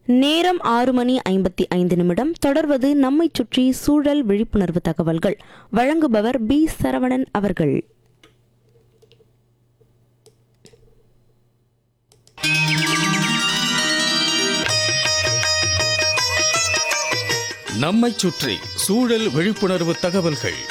நேரம் ஆறு மணி ஐம்பத்தி ஐந்து நிமிடம் தொடர்வது நம்மை சுற்றி சூழல் விழிப்புணர்வு தகவல்கள் வழங்குபவர் பி சரவணன் அவர்கள் நம்மைச் சுற்றி சூழல் விழிப்புணர்வு தகவல்கள்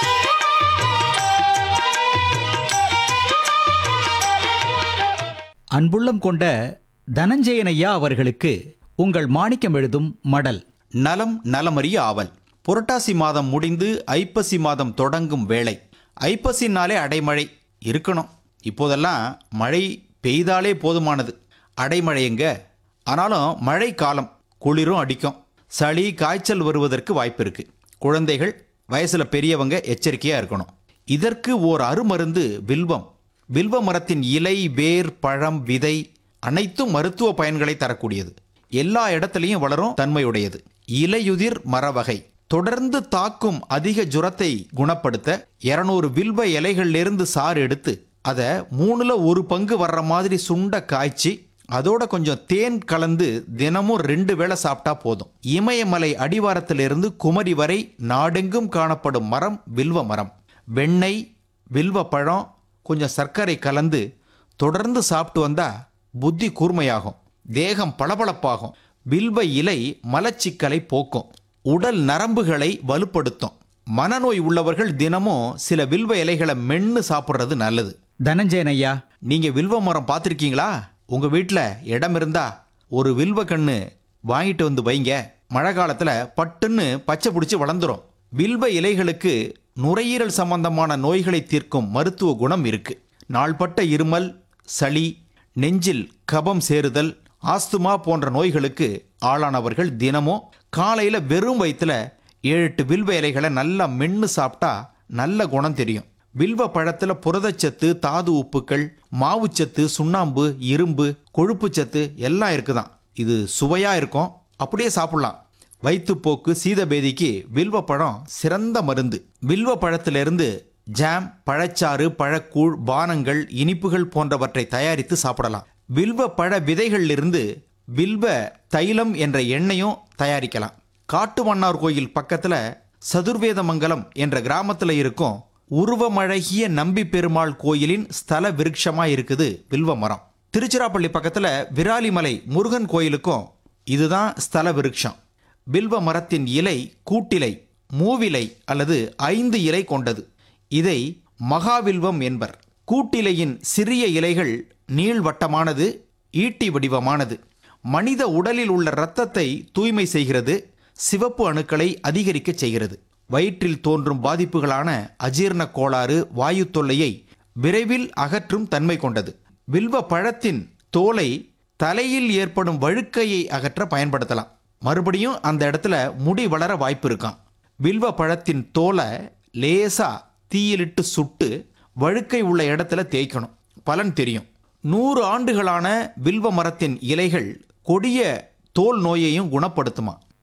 அன்புள்ளம் கொண்ட தனஞ்சயனையா அவர்களுக்கு உங்கள் மாணிக்கம் எழுதும் மடல் நலம் நலமறிய ஆவல் புரட்டாசி மாதம் முடிந்து ஐப்பசி மாதம் தொடங்கும் வேளை ஐப்பசினாலே அடைமழை இருக்கணும் இப்போதெல்லாம் மழை பெய்தாலே போதுமானது அடைமழை எங்க ஆனாலும் மழை காலம் குளிரும் அடிக்கும் சளி காய்ச்சல் வருவதற்கு வாய்ப்பு இருக்கு குழந்தைகள் வயசுல பெரியவங்க எச்சரிக்கையா இருக்கணும் இதற்கு ஓர் அருமருந்து வில்வம் வில்வ மரத்தின் இலை வேர் பழம் விதை அனைத்தும் மருத்துவ பயன்களை தரக்கூடியது எல்லா இடத்துலையும் வளரும் தன்மையுடையது இலையுதிர் மரவகை தொடர்ந்து தாக்கும் அதிக ஜுரத்தை குணப்படுத்த 200 வில்வ இலைகள்லேருந்து சாறு எடுத்து அதை மூணுல ஒரு பங்கு வர்ற மாதிரி சுண்ட காய்ச்சி அதோட கொஞ்சம் தேன் கலந்து தினமும் ரெண்டு வேளை சாப்பிட்டா போதும் இமயமலை அடிவாரத்திலிருந்து குமரி வரை நாடெங்கும் காணப்படும் மரம் வில்வ மரம் வெண்ணெய் வில்வ பழம் கொஞ்சம் சர்க்கரை கலந்து தொடர்ந்து சாப்பிட்டு வந்தா புத்தி கூர்மையாகும் தேகம் பளபளப்பாகும் வில்வ இலை மலச்சிக்கலை போக்கும் உடல் நரம்புகளை வலுப்படுத்தும் மனநோய் உள்ளவர்கள் தினமும் சில வில்வ இலைகளை மென்னு சாப்பிட்றது நல்லது தனஞ்சயனையா நீங்க வில்வ மரம் பார்த்துருக்கீங்களா உங்க வீட்டில் இடம் இருந்தா ஒரு வில்வ கண்ணு வாங்கிட்டு வந்து வைங்க மழை காலத்துல பட்டுன்னு பச்சை பிடிச்சி வளர்ந்துரும் வில்வ இலைகளுக்கு நுரையீரல் சம்பந்தமான நோய்களை தீர்க்கும் மருத்துவ குணம் இருக்கு நாள்பட்ட இருமல் சளி நெஞ்சில் கபம் சேருதல் ஆஸ்துமா போன்ற நோய்களுக்கு ஆளானவர்கள் தினமும் காலையில வெறும் வயிற்றுல ஏழு எட்டு வில்வ இலைகளை நல்லா மென்னு சாப்பிட்டா நல்ல குணம் தெரியும் வில்வ பழத்துல புரதச்சத்து தாது உப்புக்கள் மாவுச்சத்து சுண்ணாம்பு இரும்பு கொழுப்புச்சத்து எல்லாம் இருக்குதாம் இது சுவையா இருக்கும் அப்படியே சாப்பிடலாம் வயிற்றுப்போக்கு சீதபேதிக்கு வில்வ பழம் சிறந்த மருந்து வில்வ பழத்திலிருந்து ஜாம் பழச்சாறு பழக்கூழ் பானங்கள் இனிப்புகள் போன்றவற்றை தயாரித்து சாப்பிடலாம் வில்வ பழ விதைகளிலிருந்து வில்வ தைலம் என்ற எண்ணெயும் தயாரிக்கலாம் காட்டுமன்னார் கோயில் பக்கத்துல சதுர்வேதமங்கலம் என்ற கிராமத்துல இருக்கும் உருவமழகிய நம்பி பெருமாள் கோயிலின் ஸ்தல விருட்சமா இருக்குது வில்வ மரம் திருச்சிராப்பள்ளி பக்கத்துல விராலிமலை முருகன் கோயிலுக்கும் இதுதான் ஸ்தல விருட்சம் வில்வ மரத்தின் இலை கூட்டிலை மூவிலை அல்லது ஐந்து இலை கொண்டது இதை மகாவில்வம் என்பர் கூட்டிலையின் சிறிய இலைகள் நீள்வட்டமானது ஈட்டி வடிவமானது மனித உடலில் உள்ள இரத்தத்தை தூய்மை செய்கிறது சிவப்பு அணுக்களை அதிகரிக்க செய்கிறது வயிற்றில் தோன்றும் பாதிப்புகளான அஜீரண கோளாறு வாயு தொல்லையை விரைவில் அகற்றும் தன்மை கொண்டது வில்வ பழத்தின் தோலை தலையில் ஏற்படும் வழுக்கையை அகற்ற பயன்படுத்தலாம் மறுபடியும் அந்த இடத்துல முடி வளர வாய்ப்பு இருக்காம் வில்வ பழத்தின் தோலை லேசா தீயிலிட்டு சுட்டு வழுக்கை உள்ள இடத்துல தேய்க்கணும் பலன் தெரியும் நூறு ஆண்டுகளான வில்வ மரத்தின் இலைகள் கொடிய தோல் நோயையும் குணப்படுத்துமா